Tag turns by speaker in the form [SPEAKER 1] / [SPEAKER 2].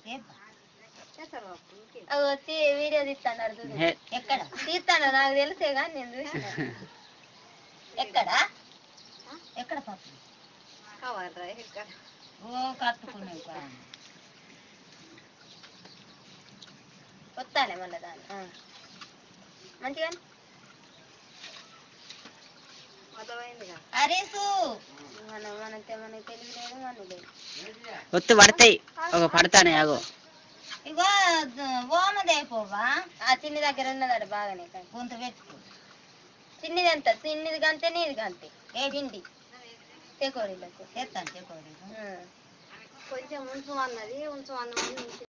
[SPEAKER 1] అగో, తీ- వీడియో తీస్తాడు చూడు
[SPEAKER 2] హే.
[SPEAKER 1] ఎక్కడ తీస్తాడు నాకు తెలిసే కానీ నేను చూసిన ఎక్కడ ఎక్కడ పాప ఓ కట్టుకున్నాయి వస్తానే మళ్ళీ దాన్ని మంచిగా అరేసు మన మన మన తెలివి లేదు మన లేదు
[SPEAKER 2] ఒత్తు పడతాయి ఒక పడతానే ఆగో
[SPEAKER 1] ఇగో ఓమదే పోవా ఆ చిన్ని దగ్గర ఉన్నదట బాగానే కొంత పెట్టుకో చిన్నిది ఎంత చిన్నిది కంతే నీది కంతే ఏ పిండి తెకోడీలకు తెస్తాను తెకోడీ కొంచెం ఉంచు అన్నది ఉంచు అన్నది